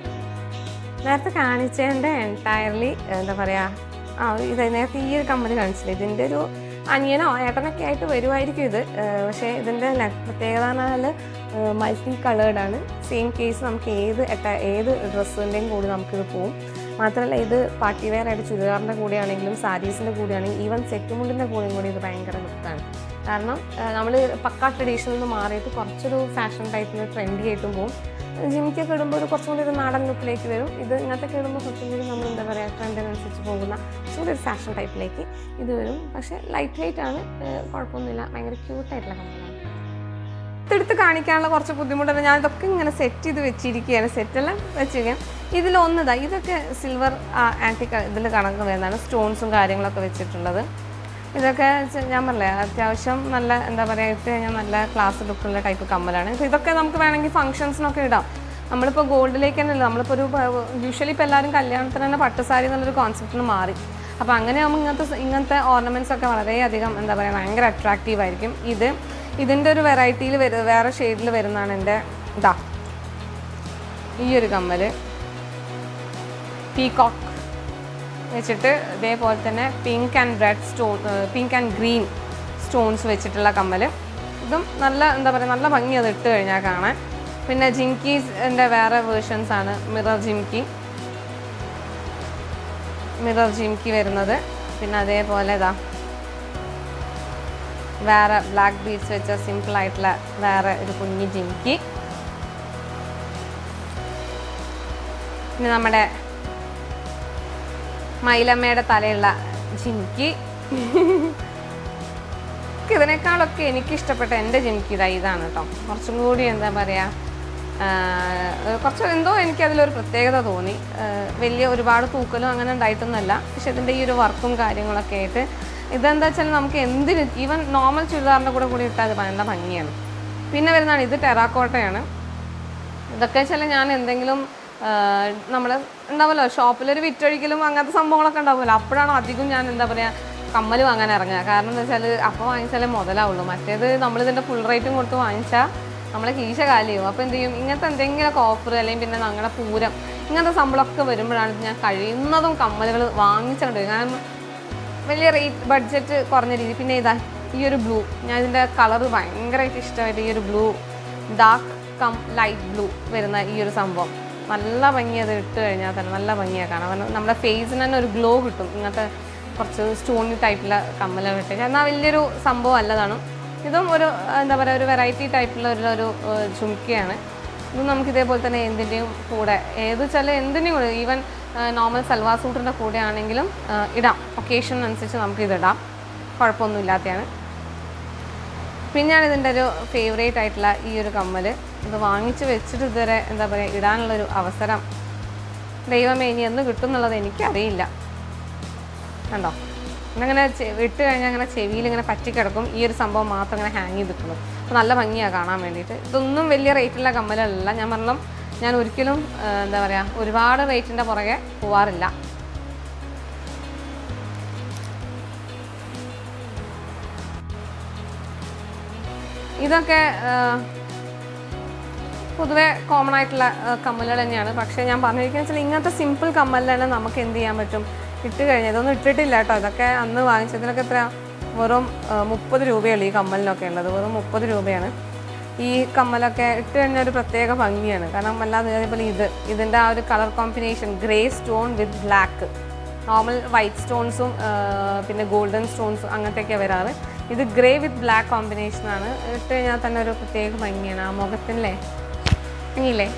നേരത്തെ കാണിച്ചതിൻ്റെ എൻറ്റയർലി എന്താ പറയുക ആ ഇത് നേരത്തെ ഈ ഒരു കമ്മൽ കാണിച്ചില്ല ഇതിൻ്റെ ഒരു അനിയനോ ഏട്ടനൊക്കെ ആയിട്ട് വരുമായിരിക്കും ഇത് ഏഹ് പക്ഷേ ഇതിൻ്റെ ല- പ്രത്യേകത എന്ന് പറഞ്ഞാൽ മൾട്ടി കളേർഡാണ് സെയിം കേസ് നമുക്ക് ഏത് എട്ട ഏത് ഡ്രസ്സിൻ്റെയും കൂടി നമുക്കിത് പോവും മാത്രമല്ല ഇത് പാർട്ടി വെയർ ആയിട്ട് ചുരിദാറിൻ്റെ കൂടെയാണെങ്കിലും സാരീസിൻ്റെ കൂടെയാണെങ്കിലും ഈവൻ സെറ്റുമുണ്ടിൻ്റെ കൂടെയും കൂടി ഇത് ഭയങ്കര ലുക്കാണ് കാരണം നമ്മൾ പക്ക ട്രഡീഷനിൽ നിന്ന് മാറിയിട്ട് കുറച്ചൊരു ഫാഷൻ ടൈപ്പിൽ ട്രെൻഡി ആയിട്ടും പോകും ജിമിക്കൊക്കെ ഇടുമ്പോൾ ഒരു കുറച്ചും കൂടി ഒരു നാടൻ ലുക്കിലേക്ക് വരും ഇത് ഇങ്ങനത്തെ ഒക്കെ ഇടുമ്പോൾ കുറച്ചും കൂടി നമ്മൾ എന്താ പറയുക ട്രെൻഡിനനുസരിച്ച് പോകുന്ന കുറച്ചും കൂടി ഒരു ഫാഷൻ ടൈപ്പിലേക്ക് ഇത് വരും പക്ഷേ ലൈറ്റ് വെയിറ്റ് ആണ് ഏഹ് കുഴപ്പമൊന്നുമില്ല ഭയങ്കര ക്യൂട്ടായിട്ടുള്ള കമ്പനിയാണ് എടുത്ത് കാണിക്കാനുള്ള കുറച്ച് ബുദ്ധിമുട്ടുണ്ട് ഞാൻ ഇതൊക്കെ ഇങ്ങനെ സെറ്റ് ചെയ്ത് വെച്ചിരിക്കുകയാണ് സെറ്റെല്ലാം വെച്ചിരിക്കാം ഇതിലൊന്നതാ ഇതൊക്കെ സിൽവർ ആൻറ്റിക് ഇതിൽ കണക്ക് വരുന്നതാണ് സ്റ്റോൺസും കാര്യങ്ങളൊക്കെ വെച്ചിട്ടുള്ളത് ഇതൊക്കെ ചെ- ഞാൻ പറഞ്ഞില്ലേ അത്യാവശ്യം നല്ല എന്താ പറയുക ഇട്ട് കഴിഞ്ഞാൽ നല്ല ക്ലാസ് ലുക്കുള്ള ടൈപ്പ് കമ്മലാണ് ഇപ്പൊ ഇതൊക്കെ നമുക്ക് വേണമെങ്കിൽ ഫംഗ്ഷൻസിനൊക്കെ ഇടാം നമ്മളിപ്പോൾ ഗോൾഡിലേക്ക് തന്നെ നമ്മളിപ്പോൾ ഒരു യൂഷ്വലി ഇപ്പോൾ എല്ലാവരും കല്യാണത്തിന് തന്നെ പട്ടുസാരി എന്നുള്ളൊരു കോൺസെപ്റ്റിന് മാറി അപ്പോൾ അങ്ങനെ ആകുമ്പോൾ ഇങ്ങനത്തെ സ- ഇങ്ങനത്തെ ഓർണമെൻറ്റ്സ് ഒക്കെ വളരെയധികം എന്താ പറയുക ഭയങ്കര അട്രാക്റ്റീവ് ആയിരിക്കും ഇത് ഇതിൻ്റെ ഒരു വെറൈറ്റിയിൽ വരു വേറെ ഷെയ്ഡിൽ വരുന്നതാണ് എൻ്റെ ഇതാ ഈ ഒരു കമ്മൽ പീകോക്ക് വെച്ചിട്ട് ഇതേപോലെ തന്നെ pink and red stone pink and green stones വെച്ചിട്ടുള്ള കമ്മൽ ഇതും നല്ല എന്താ പറയുക നല്ല ഭംഗി അത് ഇട്ട് കഴിഞ്ഞാൽ കാണാൻ പിന്നെ ജിംക്കീസിൻ്റെ വേറെ വേർഷൻസ് ആണ് മിറർ ജിംക്കി മിറർ ജിംക്കി വരുന്നത് പിന്നെ അതേപോലെ ഇതാ വേറെ ബ്ലാക്ക് ബീഡ്സ് വെച്ച സിമ്പിൾ ആയിട്ടുള്ള വേറെ ഒരു കുഞ്ഞി ജിംക്കി പിന്നെ നമ്മുടെ മൈലമ്മയുടെ തലയുള്ള ജിംക്കി ഇതിനേക്കാളൊക്കെ എനിക്ക് ഇഷ്ടപ്പെട്ട എൻ്റെ ജിംക്കി ഇതാ ഇതാണ് കേട്ടോ കുറച്ചും കൂടി എന്താ പറയുക കുറച്ച് എന്തോ എനിക്ക് അതിലൊരു പ്രത്യേകത തോന്നി ആ, വലിയ ഒരുപാട് തൂക്കലും അങ്ങനെ ഉണ്ടായിട്ടൊന്നുമല്ല പക്ഷെ ഇതിൻ്റെ ഈ ഒരു വർക്കും കാര്യങ്ങളൊക്കെ ആയിട്ട് ഇതെന്താ വെച്ചാൽ നമുക്ക് എന്തിന് ഈവൻ നോർമൽ ചുരിദാറിൻ്റെ കൂടെ കൂടി ഇട്ടാൽ അത് നല്ല ഭംഗിയാണ് പിന്നെ വരുന്നതാണ് ഇത് ടെറാക്കോട്ടയാണ് ഇതൊക്കെ വെച്ചാൽ ഞാൻ എന്തെങ്കിലും നമ്മൾ ഉണ്ടാവുമല്ലോ ഷോപ്പിലൊരു വിറ്റൊഴിക്കലും അങ്ങനത്തെ സംഭവങ്ങളൊക്കെ ഉണ്ടാവുമല്ലോ അപ്പോഴാണ് അധികം ഞാൻ എന്താ പറയുക കമ്മൽ വാങ്ങാൻ ഇറങ്ങുക കാരണം എന്താ വെച്ചാൽ അപ്പോൾ വാങ്ങിച്ചാലേ മുതലാവുള്ളൂ മറ്റേത് നമ്മളിതിൻ്റെ ഫുൾ റേറ്റും കൊടുത്ത് വാങ്ങിച്ചാൽ നമ്മളെ കീശ കാലിയാവും അപ്പോൾ എന്ത് ചെയ്യും ഇങ്ങനത്തെ എന്തെങ്കിലുമൊക്കെ ഓഫർ അല്ലെങ്കിൽ പിന്നെ ഞങ്ങളുടെ പൂരം ഇങ്ങനത്തെ സംഭവമൊക്കെ വരുമ്പോഴാണ് ഞാൻ കഴിയുന്നതും കമ്മലുകൾ വാങ്ങിച്ചുകൊണ്ട് വരും കാരണം വലിയ റേറ്റ് ബഡ്ജറ്റ് കുറഞ്ഞ രീതി പിന്നെ ഇതാ ഈ ഒരു ബ്ലൂ ഞാൻ ഇതിൻ്റെ കളറ് ഭയങ്കരമായിട്ട് ഇഷ്ടമായിട്ട് ഈ ഒരു blue dark cum light blue വരുന്ന ഈ ഒരു സംഭവം നല്ല ഭംഗി അത് ഇട്ട് കഴിഞ്ഞാൽ തന്നെ നല്ല ഭംഗിയാണ് കാണാൻ കാരണം നമ്മുടെ ഫേസിന് തന്നെ ഒരു ഗ്ലോ കിട്ടും ഇങ്ങനത്തെ കുറച്ച് സ്റ്റോണി ടൈപ്പിലുള്ള കമ്മലുകൾ ഇട്ട് എന്നാൽ വലിയൊരു സംഭവം അല്ലതാണ് ഇതും ഒരു എന്താ പറയുക ഒരു വെറൈറ്റി ടൈപ്പിലുള്ള ഒരു ഒരു ഏഹ്, ജുംക്കയാണ് ഇത് നമുക്ക് ഇതേപോലെ തന്നെ എന്തിൻ്റെയും കൂടെ ഏത് വെച്ചാൽ എന്തിൻ്റെയും കൂടെ ഈവൻ നോർമൽ സൽവാർ സൂട്ടിൻ്റെ കൂടെ ആണെങ്കിലും ആ, ഇടാം ഒക്കേഷൻ അനുസരിച്ച് നമുക്ക് ഇതിടാം കുഴപ്പമൊന്നും ഇല്ലാത്തതാണ് പിന്നെയാണ് ഇതിൻ്റെ ഒരു ഫേവറേറ്റ് ആയിട്ടുള്ള ഈ ഒരു കമ്മൽ ഇത് വാങ്ങിച്ച് വെച്ചിട്ട് ഇതുവരെ എന്താ പറയുക ഇടാനുള്ളൊരു അവസരം ദൈവമേ ഇനി എന്ന് കിട്ടും എന്നുള്ളത് എനിക്കറിയില്ല കണ്ടോ അങ്ങനെ ഇട്ട് കഴിഞ്ഞാൽ അങ്ങനെ ചെവിയിൽ ഇങ്ങനെ പറ്റിക്കിടക്കും ഈ ഒരു സംഭവം മാത്രം ഇങ്ങനെ ഹാങ് ചെയ്ത് നിൽക്കുന്നു അപ്പോൾ നല്ല ഭംഗിയാണ് കാണാൻ വേണ്ടിയിട്ട് ഇതൊന്നും വലിയ റേറ്റുള്ള കമ്മലല്ല ഞാൻ പറഞ്ഞു ഞാൻ ഒരിക്കലും ആ, എന്താ പറയുക ഒരുപാട് റേറ്റിൻ്റെ പുറകെ പോവാറില്ല ഇതൊക്കെ ആ, പൊതുവെ കോമൺ ആയിട്ടുള്ള ആ, കമ്മലുകൾ തന്നെയാണ് പക്ഷേ ഞാൻ പറഞ്ഞിരിക്കുന്നത് വെച്ചാൽ ഇങ്ങനത്തെ സിമ്പിൾ കമ്മൽ തന്നെ നമുക്ക് എന്ത് ചെയ്യാൻ പറ്റും ഇട്ട് കഴിഞ്ഞാൽ ഇതൊന്നും ഇട്ടിട്ടില്ല കേട്ടോ ഇതൊക്കെ അന്ന് വാങ്ങിച്ചതിനൊക്കെ എത്ര വെറും മുപ്പത് രൂപയുള്ളൂ ഈ കമ്മലിനൊക്കെ ഉള്ളത് വെറും മുപ്പത് രൂപയാണ് ഈ കമ്മലൊക്കെ ഇട്ട് കഴിഞ്ഞാൽ ഒരു പ്രത്യേക ഭംഗിയാണ് കാരണം അല്ലാതെ അതേപോലെ ഇത് ഇതിൻ്റെ ആ ഒരു colour combination grey stone with black normal white സ്റ്റോൺസും പിന്നെ ഗോൾഡൻ സ്റ്റോൺസും അങ്ങനത്തെയൊക്കെയാണ് വരാറ് ഇത് ഗ്രേ വിത്ത് ബ്ലാക്ക് കോമ്പിനേഷനാണ് ഇട്ട് കഴിഞ്ഞാൽ തന്നെ ഒരു പ്രത്യേക ഭംഗിയാണ് ആ മുഖത്തിനല്ലേ ഭംഗിയില്ലേ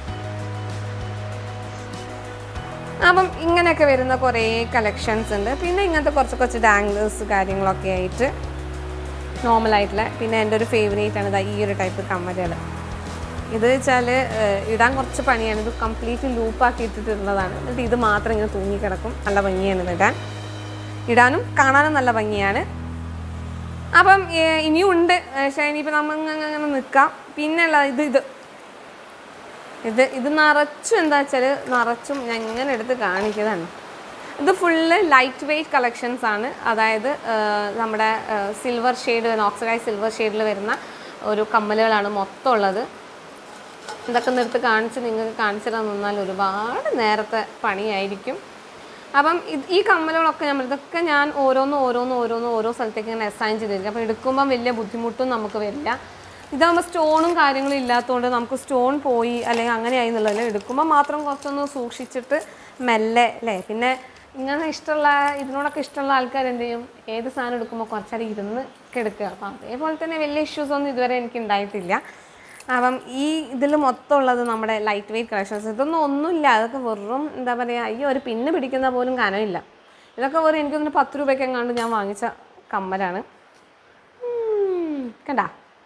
അപ്പം ഇങ്ങനെയൊക്കെ വരുന്ന കുറേ കളക്ഷൻസ് ഉണ്ട് പിന്നെ ഇങ്ങനത്തെ കുറച്ച് കുറച്ച് ഡാംഗ്ലേഴ്സ് കാര്യങ്ങളൊക്കെ ആയിട്ട് നോർമലായിട്ടുള്ള പിന്നെ എൻ്റെ ഒരു ഫേവറേറ്റ് ആണ് ഇതാ ഈ ഒരു ടൈപ്പ് കമ്മലുകൾ ഇത് വെച്ചാൽ ഇടാൻ കുറച്ച് പണിയാണ് ഇത് കംപ്ലീറ്റ് ലൂപ്പാക്കി ഇട്ടിട്ടുള്ളതാണ് എന്നിട്ട് ഇത് മാത്രം ഇങ്ങനെ തൂങ്ങിക്കിടക്കും നല്ല ഭംഗിയാണ് ഇത് ഇടാൻ ഇടാനും കാണാനും നല്ല ഭംഗിയാണ് അപ്പം ഏഹ്, ഇനിയും ഉണ്ട് പക്ഷേ ഇനിയിപ്പോൾ നമ്മൾ അങ്ങനെ അങ്ങനെ നിൽക്കാം പിന്നെയുള്ള ഇത് ഇത് ഇത് ഇത് നിറച്ചും എന്താ വെച്ചാൽ നിറച്ചും ഞാൻ ഇങ്ങനെ എടുത്ത് കാണിക്കുന്നതാണ് ഇത് ഫുള്ള് ലൈറ്റ് വെയ്റ്റ് കളക്ഷൻസ് ആണ് അതായത് ആ, നമ്മുടെ സിൽവർ ഷെയ്ഡ് ഓക്സിഡൈസ് സിൽവർ ഷെയ്ഡിൽ വരുന്ന ഒരു കമ്മലുകളാണ് മൊത്തം ഉള്ളത് ഇതൊക്കെ നിർത്ത് കാണിച്ച് നിങ്ങൾക്ക് കാണിച്ചു തരാൻ നിന്നാൽ ഒരുപാട് നേരത്തെ പണിയായിരിക്കും അപ്പം ഇത് ഈ കമ്മലുകളൊക്കെ നമ്മൾ ഇതൊക്കെ ഞാൻ ഓരോന്ന് ഓരോന്ന് ഓരോന്ന് ഓരോ സ്ഥലത്തേക്ക് ഇങ്ങനെ അസൈൻ ചെയ്തിരിക്കും അപ്പോൾ എടുക്കുമ്പം വലിയ ബുദ്ധിമുട്ടും നമുക്ക് വരില്ല ഇതാകുമ്പോൾ സ്റ്റോണും കാര്യങ്ങളും ഇല്ലാത്തതുകൊണ്ട് നമുക്ക് സ്റ്റോൺ പോയി അല്ലെങ്കിൽ അങ്ങനെയായി എന്നുള്ളതല്ല എടുക്കുമ്പോൾ മാത്രം കുറച്ചൊന്ന് സൂക്ഷിച്ചിട്ട് മെല്ലെ അല്ലേ പിന്നെ ഇങ്ങനെ ഇഷ്ടമുള്ള ഇതിനോടൊക്കെ ഇഷ്ടമുള്ള ആൾക്കാർ എന്ത് ചെയ്യും ഏത് സാധനം എടുക്കുമ്പോൾ കുറച്ചേരം ഇരുന്ന് ഒക്കെ എടുക്കുക അപ്പം അതേപോലെ തന്നെ വലിയ ഇഷ്യൂസ് ഒന്നും ഇതുവരെ എനിക്ക് ഉണ്ടായിട്ടില്ല അപ്പം ഈ ഇതിൽ മൊത്തം ഉള്ളത് നമ്മുടെ ലൈറ്റ് വെയ്റ്റ് കളക്ഷൻസ് ഇതൊന്നും ഒന്നുമില്ല അതൊക്കെ വെറും എന്താ പറയുക അയ്യോ ഒരു പിന്ന് പിടിക്കുന്ന പോലും കനമില്ല ഇതൊക്കെ വെറും എനിക്കൊന്ന് പത്ത് രൂപയ്ക്ക് എങ്ങാണ്ട് ഞാൻ വാങ്ങിച്ച കമ്മലാണ് ഉം, കണ്ടാ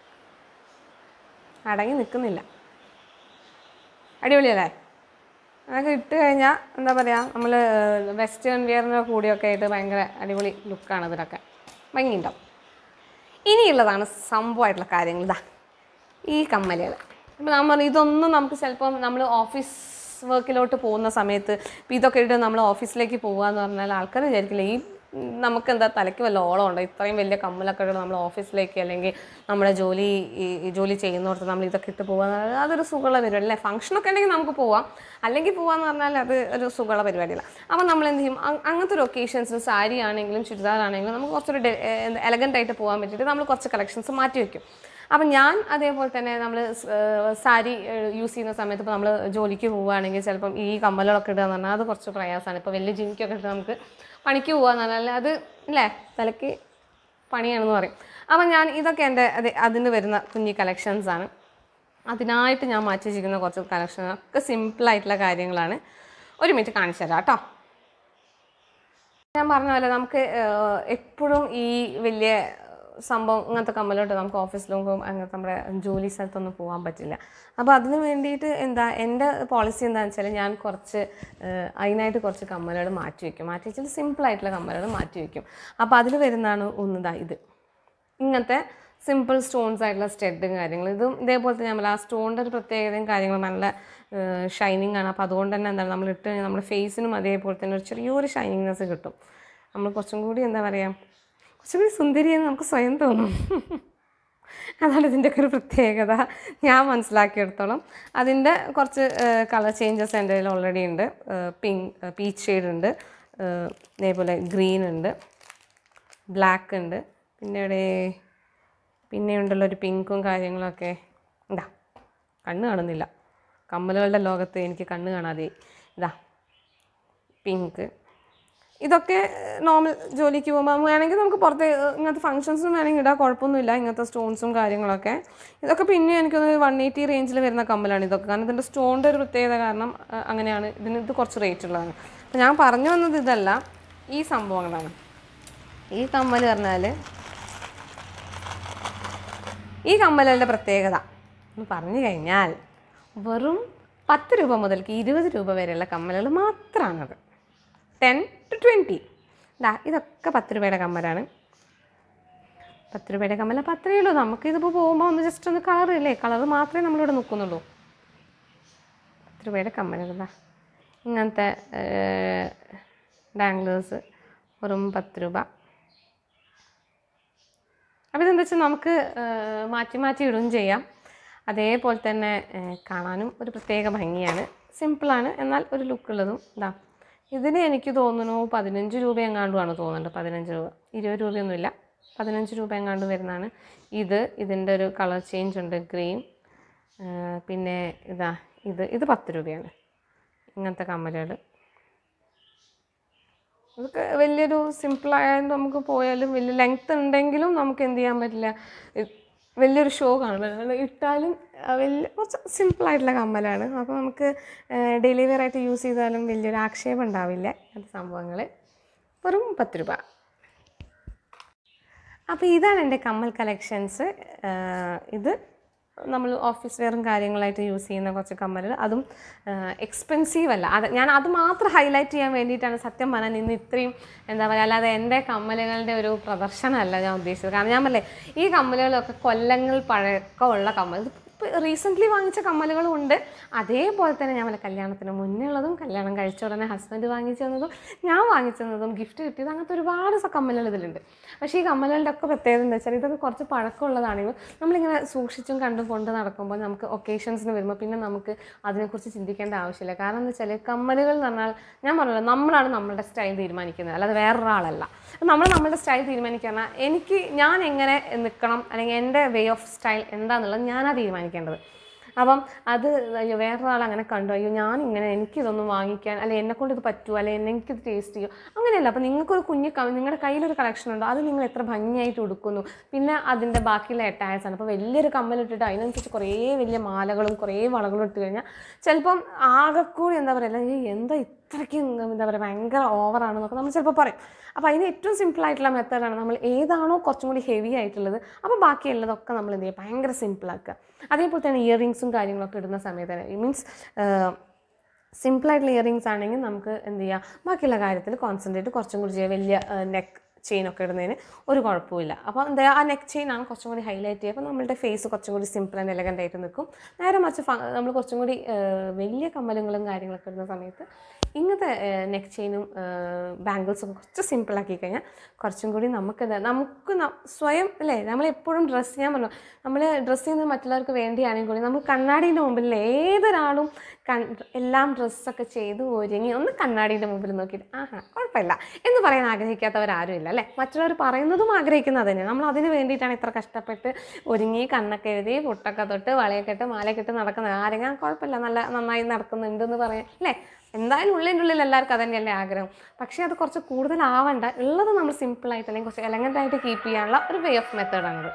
അടങ്ങി നിൽക്കുന്നില്ല അടിപൊളിയല്ലേ അതൊക്കെ ഇട്ട് കഴിഞ്ഞാൽ എന്താ പറയുക നമ്മൾ വെസ്റ്റേൺ വിയറിൻ്റെ കൂടിയൊക്കെ ആയിട്ട് ഭയങ്കര അടിപൊളി ലുക്കാണ് ഇതിനൊക്കെ ഭംഗിയുണ്ടാവും ഇനിയുള്ളതാണ് സംഭവമായിട്ടുള്ള കാര്യങ്ങൾ ഇതാ ഈ കമ്മലുകൾ ഇപ്പം നമ്മൾ ഇതൊന്നും നമുക്ക് ചിലപ്പം നമ്മൾ ഓഫീസ് വർക്കിലോട്ട് പോകുന്ന സമയത്ത് ഇപ്പം ഇതൊക്കെ ഇട്ട് നമ്മൾ ഓഫീസിലേക്ക് പോകുക എന്ന് പറഞ്ഞാൽ ആൾക്കാർ വിചാരിക്കില്ല ഈ ഉം, നമുക്ക് എന്താ തലയ്ക്ക് വല്ല ഓളം ഉണ്ടോ ഇത്രയും വലിയ കമ്മലൊക്കെ ഇട്ട് നമ്മൾ ഓഫീസിലേക്ക് അല്ലെങ്കിൽ നമ്മുടെ ജോലി ഈ ഈ ജോലി ചെയ്യുന്നിടത്ത് നമ്മൾ ഇതൊക്കെ ഇട്ട് പോകുക എന്ന് പറഞ്ഞാൽ അതൊരു സുഖമുള്ള പരിപാടി അല്ലേ ഫംഗ്ഷനൊക്കെ ഉണ്ടെങ്കിൽ നമുക്ക് പോവാം അല്ലെങ്കിൽ പോകാന്ന് പറഞ്ഞാൽ അത് ഒരു സുഖമുള്ള പരിപാടിയല്ല അപ്പം നമ്മൾ എന്ത് ചെയ്യും അ- അങ്ങനത്തെ ഒരു ഒക്കേഷൻസിൽ സാരി ആണെങ്കിലും ചുരിദാർ ആണെങ്കിലും നമുക്ക് കുറച്ചൊരു എലഗൻ്റ് ആയിട്ട് പോകാൻ പറ്റിയിട്ട് നമ്മൾ കുറച്ച് കളക്ഷൻസ് മാറ്റി വയ്ക്കും അപ്പം ഞാൻ അതേപോലെ തന്നെ നമ്മൾ സാരി യൂസ് ചെയ്യുന്ന സമയത്ത് ഇപ്പോൾ നമ്മൾ ജോലിക്ക് പോവുകയാണെങ്കിൽ ചിലപ്പം ഈ കമ്മലുകളൊക്കെ ഇടുക എന്ന് പറഞ്ഞാൽ അത് കുറച്ച് പ്രയാസമാണ് ഇപ്പോൾ വലിയ ജിമിക്കൊക്കെ ഇട്ട് നമുക്ക് പണിക്ക് പോകാന്ന് പറഞ്ഞാൽ അത് അല്ലേ തലയ്ക്ക് പണിയാണെന്ന് പറയും അപ്പം ഞാൻ ഇതൊക്കെ എൻ്റെ അത് അതിന് വരുന്ന കുഞ്ഞി കളക്ഷൻസ് ആണ് അതിനായിട്ട് ഞാൻ മാറ്റി വെച്ചിരിക്കുന്ന കുറച്ച് കളക്ഷൻ ഒക്കെ സിമ്പിളായിട്ടുള്ള കാര്യങ്ങളാണ് ഒരു മിനിറ്റ് കാണിച്ചു തരാം കേട്ടോ ഞാൻ പറഞ്ഞ പോലെ നമുക്ക് എപ്പോഴും ഈ വലിയ സംഭവം ഇങ്ങനത്തെ കമ്മലോട്ട് നമുക്ക് ഓഫീസിലും അങ്ങനത്തെ നമ്മുടെ ജോലി സ്ഥലത്തൊന്നും പോകാൻ പറ്റില്ല അപ്പോൾ അതിന് വേണ്ടിയിട്ട് എന്താ എൻ്റെ പോളിസി എന്താണെന്ന് വെച്ചാൽ ഞാൻ കുറച്ച് ഏഹ്, അതിനായിട്ട് കുറച്ച് കമ്മലുകൾ മാറ്റി വയ്ക്കും മാറ്റി വെച്ചാൽ സിമ്പിളായിട്ടുള്ള കമ്മലുകൾ മാറ്റി വയ്ക്കും അപ്പോൾ അതിൽ വരുന്നതാണ് ഒന്നിതാ ഇത് ഇങ്ങനത്തെ സിമ്പിൾ സ്റ്റോൺസ് ആയിട്ടുള്ള സ്റ്റെഡും കാര്യങ്ങളും ഇതും ഇതേപോലത്തെ നമ്മൾ ആ സ്റ്റോണിൻ്റെ ഒരു പ്രത്യേകതയും കാര്യങ്ങളും നല്ല ഷൈനിങ് ആണ് അപ്പോൾ അതുകൊണ്ട് തന്നെ എന്താണ് നമ്മൾ ഇട്ട് കഴിഞ്ഞാൽ നമ്മുടെ ഫേസിനും അതേപോലെ തന്നെ ഒരു ചെറിയൊരു ഷൈനിങ്നെസ് കിട്ടും നമ്മൾ കുറച്ചും കൂടി എന്താ പറയുക കുറച്ചും കൂടി സുന്ദരിയെന്ന് നമുക്ക് സ്വയം തോന്നും അതാണ് ഇതിൻ്റെയൊക്കെ ഒരു പ്രത്യേകത ഞാൻ മനസ്സിലാക്കിയെടുത്തോളം അതിൻ്റെ കുറച്ച് കളർ ചേഞ്ചസ് എൻ്റെ കയ്യിൽ ഓൾറെഡി ഉണ്ട് പിങ്ക് പീച്ച് ഷെയ്ഡ് ഉണ്ട് ഏഹ് ഇതേപോലെ ഗ്രീൻ ഉണ്ട് ബ്ലാക്ക് ഉണ്ട് പിന്നെ ഇവിടെ പിന്നെ ഉണ്ടല്ലോ ഒരു പിങ്കും കാര്യങ്ങളൊക്കെ ഇതാ കണ്ണ് കാണുന്നില്ല കമ്മലുകളുടെ ലോകത്ത് എനിക്ക് കണ്ണ് കാണാതെ ഇതാ പിങ്ക് ഇതൊക്കെ നോർമൽ ജോലിക്ക് പോകുമ്പോൾ വേണമെങ്കിൽ നമുക്ക് പുറത്ത് ഇങ്ങനത്തെ ഫങ്ഷൻസും വേണമെങ്കിൽ ഇടാൻ കുഴപ്പമൊന്നുമില്ല ഇങ്ങനത്തെ സ്റ്റോൺസും കാര്യങ്ങളൊക്കെ ഇതൊക്കെ പിന്നെ എനിക്കൊന്ന് വൺ എയ്റ്റി റേഞ്ചിൽ വരുന്ന കമ്മലാണ് ഇതൊക്കെ കാരണം ഇതിൻ്റെ സ്റ്റോണിൻ്റെ ഒരു പ്രത്യേകത കാരണം ആ, അങ്ങനെയാണ് ഇതിന് ഇത് കുറച്ച് റേറ്റ് ഉള്ളതാണ് അപ്പോൾ ഞാൻ പറഞ്ഞു വന്നത് ഇതല്ല ഈ സംഭവങ്ങളാണ് ഈ കമ്മൽ പറഞ്ഞാൽ ഈ കമ്മലുകളുടെ പ്രത്യേകത എന്ന് പറഞ്ഞു കഴിഞ്ഞാൽ വെറും പത്ത് രൂപ മുതൽക്ക് ഇരുപത് രൂപ വരെയുള്ള കമ്മലുകൾ മാത്രമാണത് ടെൻ ടു ട്വൻറ്റി ഇതാ ഇതൊക്കെ പത്ത് രൂപയുടെ കമ്മലാണ് പത്ത് രൂപയുടെ കമ്മൽ അപ്പോൾ അത്രയേ ഉള്ളൂ നമുക്കിതിപ്പോൾ പോകുമ്പോൾ ഒന്ന് ജസ്റ്റ് ഒന്ന് കളർ ഇല്ലേ കളർ മാത്രമേ നമ്മളിവിടെ നിൽക്കുന്നുള്ളൂ പത്ത് രൂപയുടെ കമ്മലുകളാ ഇങ്ങനത്തെ ഡാംഗ്ലേഴ്സ് വെറും പത്ത് രൂപ അപ്പോൾ ഇതെന്താ വെച്ചാൽ നമുക്ക് ആ, മാറ്റി മാറ്റി ഇടുകയും ചെയ്യാം അതേപോലെ തന്നെ ആ, കാണാനും ഒരു പ്രത്യേക ഭംഗിയാണ് സിമ്പിളാണ് എന്നാൽ ഒരു ലുക്കുള്ളതും ഇതാ ഇതിന് എനിക്ക് തോന്നുന്നു പതിനഞ്ച് രൂപ എങ്ങാണ്ടുമാണ് തോന്നുന്നുണ്ട് പതിനഞ്ച് രൂപ ഇരുപത് രൂപയൊന്നുമില്ല പതിനഞ്ച് രൂപ എങ്ങാണ്ട് വരുന്നതാണ് ഇത് ഇതിൻ്റെ ഒരു കളർ ചേഞ്ച് ഉണ്ട് ഗ്രീൻ പിന്നെ ഇതാ ഇത് ഇത് പത്ത് രൂപയാണ് ഇങ്ങനത്തെ കമ്മലുകൾ അതൊക്കെ വലിയൊരു സിമ്പിളായത് നമുക്ക് പോയാലും വലിയ ലെങ്ത് ഉണ്ടെങ്കിലും നമുക്ക് എന്ത് ചെയ്യാൻ പറ്റില്ല ഇത് വലിയൊരു ഷോ കാണും ഇട്ടാലും ആ, വലിയ കുറച്ച് സിമ്പിളായിട്ടുള്ള കമ്മലാണ് അപ്പോൾ നമുക്ക് ഡെയിലി വെയർ ആയിട്ട് യൂസ് ചെയ്താലും വലിയൊരു ആക്ഷേപം ഉണ്ടാവില്ല അത് സംഭവങ്ങൾ വെറും പത്ത് രൂപ അപ്പോൾ ഇതാണ് എൻ്റെ കമ്മൽ കളക്ഷൻസ് ഇത് നമ്മൾ ഓഫീസ് വെയറും കാര്യങ്ങളായിട്ട് യൂസ് ചെയ്യുന്ന കുറച്ച് കമ്മലുകൾ അതും എക്സ്പെൻസീവ് അല്ല അത് ഞാൻ അത് മാത്രം ഹൈലൈറ്റ് ചെയ്യാൻ വേണ്ടിയിട്ടാണ് സത്യം പറഞ്ഞാൽ ഇന്ന് ഇത്രയും എന്താ പറയുക അല്ലാതെ എൻ്റെ കമ്മലുകളുടെ ഒരു പ്രദർശനമല്ല ഞാൻ ഉദ്ദേശിച്ചത് കാരണം ഞാൻ പറഞ്ഞേ ഈ കമ്മലുകളൊക്കെ കൊല്ലങ്ങൾ പഴക്കമുള്ള കമ്മൽ ഇത് റീസെൻ്റ്ലി വാങ്ങിച്ച കമ്മലുകളും ഉണ്ട് അതേപോലെ തന്നെ ഞാൻ വല്ല കല്യാണത്തിന് മുന്നേ ഉള്ളതും കല്യാണം കഴിച്ച ഉടനെ ഹസ്ബൻഡ് വാങ്ങിച്ചു തന്നതും ഞാൻ വാങ്ങിച്ചു തന്നതും ഗിഫ്റ്റ് കിട്ടിയത് അങ്ങനത്തെ ഒരുപാട് സ- കമ്മലുകൾ ഇതിലുണ്ട് പക്ഷേ ഈ കമ്മലുകളുടെ ഒക്കെ പ്രത്യേകത എന്താ വെച്ചാൽ ഇതൊക്കെ കുറച്ച് പഴക്കമുള്ളതാണെങ്കിൽ നമ്മളിങ്ങനെ സൂക്ഷിച്ചും കണ്ടും കൊണ്ട് നടക്കുമ്പോൾ നമുക്ക് ഒക്കേഷൻസിന് വരുമ്പോൾ പിന്നെ നമുക്ക് അതിനെക്കുറിച്ച് ചിന്തിക്കേണ്ട ആവശ്യമില്ല കാരണം എന്താ വെച്ചാൽ കമ്മലുകൾ എന്ന് പറഞ്ഞാൽ ഞാൻ പറഞ്ഞല്ലോ നമ്മളാണ് നമ്മളുടെ സ്റ്റൈൽ തീരുമാനിക്കുന്നത് അല്ലാതെ വേറൊരാളല്ല നമ്മൾ നമ്മളുടെ സ്റ്റൈൽ തീരുമാനിക്കുക എനിക്ക് ഞാൻ എങ്ങനെ നിൽക്കണം അല്ലെങ്കിൽ എൻ്റെ വേ ഓഫ് സ്റ്റൈൽ എന്താണെന്നുള്ളത് ഞാനാണ് തീരുമാനിക്കേണ്ടത് അപ്പം അത് അയ്യോ വേറൊരാൾ അങ്ങനെ കണ്ടു അയ്യോ ഞാൻ ഇങ്ങനെ എനിക്കിതൊന്നും വാങ്ങിക്കാൻ അല്ലെ എന്നെ കൊണ്ട് ഇത് പറ്റുമോ അല്ലെ എന്നെ എനിക്കിത് ടേസ്റ്റ് ചെയ്യും അങ്ങനെയല്ല അപ്പം നിങ്ങൾക്കൊരു കുഞ്ഞ് ക- നിങ്ങളുടെ കയ്യിലൊരു കളക്ഷൻ ഉണ്ടോ അത് നിങ്ങൾ എത്ര ഭംഗിയായിട്ട് ഉടുക്കുന്നു പിന്നെ അതിൻ്റെ ബാക്കിയുള്ള അറ്റാച്ച് ആണ് അപ്പോൾ വലിയൊരു കമ്മലിട്ടിട്ട് അതിനനുസരിച്ച് കുറേ വലിയ മാലകളും കുറേ വളകളും ഇട്ട് കഴിഞ്ഞാൽ ചിലപ്പം ആകെക്കൂടി എന്താ പറയുക അല്ലെങ്കിൽ എന്താ ഇത്രയ്ക്ക് എന്താ പറയുക ഭയങ്കര ഓവറാണെന്നൊക്കെ നമ്മൾ ചിലപ്പോൾ പറയും അപ്പോൾ അതിന് ഏറ്റവും സിമ്പിൾ ആയിട്ടുള്ള മെത്തേഡാണ് നമ്മൾ ഏതാണോ കുറച്ചും കൂടി ഹെവി ആയിട്ടുള്ളത് അപ്പോൾ ബാക്കിയുള്ളതൊക്കെ നമ്മൾ എന്ത് ചെയ്യുക ഭയങ്കര സിമ്പിളാക്കുക അതേപോലെ തന്നെ ഇയറിങ്സും കാര്യങ്ങളൊക്കെ ഇടുന്ന സമയത്ത് മീൻസ് സിമ്പിളായിട്ടുള്ള ഇയറിങ്സ് ആണെങ്കിൽ നമുക്ക് എന്ത് ചെയ്യാം ബാക്കിയുള്ള കാര്യത്തിൽ കോൺസെൻട്രേറ്റ് കുറച്ചും കൂടി ചെയ്യാം വലിയ നെക്ക് ചെയിനൊക്കെ ഇടുന്നതിന് ഒരു കുഴപ്പമില്ല അപ്പോൾ എന്താ ആ നെക്ക് ചെയിൻ ആണ് കുറച്ചും കൂടി ഹൈലൈറ്റ് ചെയ്യുക അപ്പോൾ നമ്മളുടെ ഫേസ് കുറച്ചും കൂടി സിമ്പിൾ ആൻഡ് എലഗൻ്റ് ആയിട്ട് നിൽക്കും നേരെ മറിച്ച് ഫ- നമ്മൾ കുറച്ചും കൂടി ആ, വലിയ കമ്മലുകളും കാര്യങ്ങളൊക്കെ ഇടുന്ന സമയത്ത് ഇങ്ങനത്തെ നെക്ക് ചെയിനും ബാംഗിൾസും കുറച്ച് സിമ്പിളാക്കി കഴിഞ്ഞാൽ കുറച്ചും കൂടി നമുക്ക് എന്താ നമുക്ക് ന- സ്വയം അല്ലേ നമ്മളെപ്പോഴും ഡ്രസ്സ് ഞാൻ പറഞ്ഞു നമ്മൾ ഡ്രസ്സ് ചെയ്യുന്നത് മറ്റുള്ളവർക്ക് വേണ്ടിയാണെങ്കിൽ കൂടി നമ്മൾ കണ്ണാടീൻ്റെ മുമ്പിൽ ഏതൊരാളും കൺ എല്ലാം ഡ്രസ്സൊക്കെ ചെയ്ത് ഒരുങ്ങി ഒന്ന് കണ്ണാടീൻ്റെ മുമ്പിൽ നോക്കിയിട്ട് ആഹാ കുഴപ്പമില്ല എന്ന് പറയാൻ ആഗ്രഹിക്കാത്തവരാരും ഇല്ല അല്ലേ മറ്റുള്ളവർ പറയുന്നതും ആഗ്രഹിക്കുന്നത് തന്നെ നമ്മൾ അതിന് വേണ്ടിയിട്ടാണ് ഇത്ര കഷ്ടപ്പെട്ട് ഒരുങ്ങി കണ്ണൊക്കെ എഴുതി പൊട്ടൊക്കെ തൊട്ട് വളയൊക്കെ ഇട്ട് മാലയൊക്കെ ഇട്ട് നടക്കുന്നത് ആരെങ്കിലും കുഴപ്പമില്ല നല്ല നന്നായി നടക്കുന്നുണ്ടെന്ന് പറയാം അല്ലേ എന്തായാലും ഉള്ളിൻ്റെ ഉള്ളിൽ എല്ലാവർക്കും അതന്നെയല്ലേ ആഗ്രഹം പക്ഷേ അത് കുറച്ച് കൂടുതലാവണ്ട ഉള്ളത് നമ്മൾ സിമ്പിളായിട്ട് അല്ലെങ്കിൽ കുറച്ച് എലഗൻ്റ് ആയിട്ട് കീപ്പ് ചെയ്യാനുള്ള ഒരു വേ ഓഫ് മെത്തേഡാണിത്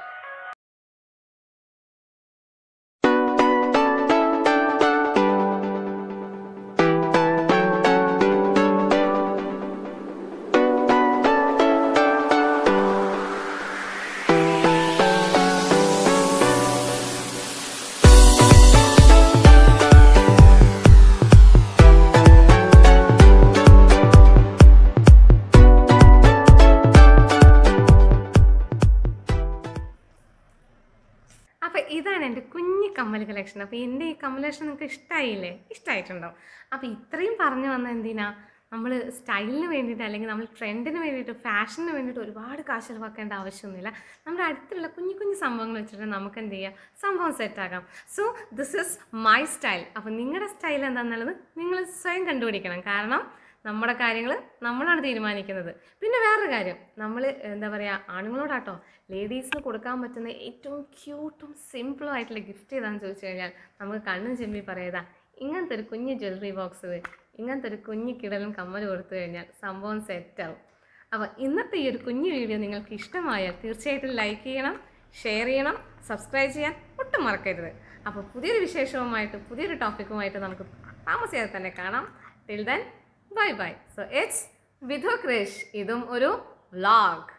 അപ്പോൾ ഇതാണ് എൻ്റെ കുഞ്ഞു കമ്മൽ കളക്ഷൻ അപ്പോൾ എൻ്റെ ഈ കമ്മൽ കളക്ഷൻ നിങ്ങൾക്ക് ഇഷ്ടമായില്ലേ ഇഷ്ടമായിട്ടുണ്ടോ അപ്പോൾ ഇത്രയും പറഞ്ഞു വന്ന എന്തിനാ നമ്മൾ സ്റ്റൈലിന് വേണ്ടിയിട്ട് അല്ലെങ്കിൽ നമ്മൾ ട്രെൻഡിന് വേണ്ടിയിട്ട് ഫാഷന് വേണ്ടിയിട്ട് ഒരുപാട് കാശ് ചിലവാക്കേണ്ട ആവശ്യമൊന്നുമില്ല നമ്മുടെ അടുത്തുള്ള കുഞ്ഞു കുഞ്ഞു സംഭവങ്ങൾ വെച്ചിട്ട് നമുക്ക് എന്ത് ചെയ്യാം സംഭവം സെറ്റാക്കാം so this is my style അപ്പോൾ നിങ്ങളുടെ സ്റ്റൈൽ എന്താണെന്നുള്ളത് നിങ്ങൾ സ്വയം കണ്ടുപിടിക്കണം കാരണം നമ്മുടെ കാര്യങ്ങൾ നമ്മളാണ് തീരുമാനിക്കുന്നത് പിന്നെ വേറൊരു കാര്യം നമ്മൾ എന്താ പറയുക ആണുങ്ങളോടാട്ടോ ലേഡീസിന് കൊടുക്കാൻ പറ്റുന്ന ഏറ്റവും ക്യൂട്ടും സിമ്പിളും ആയിട്ടുള്ള ഗിഫ്റ്റ് ഏതാണെന്ന് ചോദിച്ചു കഴിഞ്ഞാൽ നമുക്ക് കണ്ണും ചെമ്മി പറയതാ ഇങ്ങനത്തെ ഒരു കുഞ്ഞ് ജ്വല്ലറി ബോക്സ് ഇങ്ങനത്തെ ഒരു കുഞ്ഞ് കിടലും കമ്മൽ കൊടുത്തു കഴിഞ്ഞാൽ സംഭവം സെറ്റാവും അപ്പോൾ ഇന്നത്തെ ഈ ഒരു കുഞ്ഞു വീഡിയോ നിങ്ങൾക്ക് ഇഷ്ടമായാൽ തീർച്ചയായിട്ടും ലൈക്ക് ചെയ്യണം ഷെയർ ചെയ്യണം സബ്സ്ക്രൈബ് ചെയ്യാൻ ഒട്ടും മറക്കരുത് അപ്പോൾ പുതിയൊരു വിശേഷവുമായിട്ട് പുതിയൊരു ടോപ്പിക്കുമായിട്ട് നമുക്ക് താമസിയാതെ തന്നെ കാണാം till then bye bye so it's Vidhu Krish ഇതും ഒരു വ്ളോഗ്